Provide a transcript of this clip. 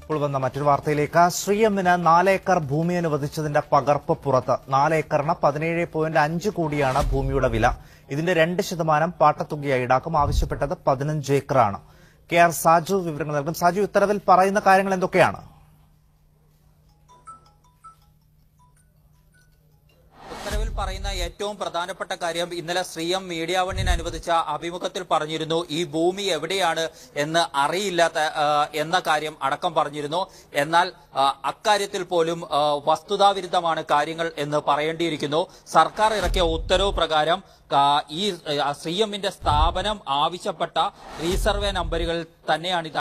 ഇപ്പോൾ വന്ന മറ്റൊരു വാർത്തയിലേക്ക് ശ്രീ എമ്മിന് നാലേക്കർ ഭൂമി അനുവദിച്ചതിന്റെ പകർപ്പ് പുറത്ത് നാലേക്കറിന് പതിനേഴ് പോയിന്റ് അഞ്ച് കോടിയാണ് ഭൂമിയുടെ വില ഇതിന്റെ രണ്ട് ശതമാനം പാട്ടത്തുകയായി ഈടാക്കും ആവശ്യപ്പെട്ടത് പതിനഞ്ച് ഏക്കറാണ് കെ ആർ സാജു വിവരങ്ങൾ നൽകും സാജു ഉത്തരവിൽ പറയുന്ന കാര്യങ്ങൾ എന്തൊക്കെയാണ് ഉത്തരവിൽ പറയുന്ന ഏറ്റവും പ്രധാനപ്പെട്ട കാര്യം ഇന്നലെ ശ്രീ എം മീഡിയ വണ്ണിന് അനുവദിച്ച അഭിമുഖത്തിൽ പറഞ്ഞിരുന്നു ഈ ഭൂമി എവിടെയാണ് എന്ന് അറിയില്ലാത്ത ആ, എന്ന കാര്യം അടക്കം പറഞ്ഞിരുന്നു എന്നാൽ ആ, അക്കാര്യത്തിൽ പോലും ആ, വസ്തുതാവിരുദ്ധമാണ് കാര്യങ്ങൾ എന്ന് പറയേണ്ടിയിരിക്കുന്നു സർക്കാർ ഇറക്കിയ ഉത്തരവ് പ്രകാരം ആ, ഈ ആ, ശ്രീ എമ്മിന്റെ സ്ഥാപനം ആവശ്യപ്പെട്ട റീസർവേ നമ്പറുകൾ തന്നെയാണ് ഇത്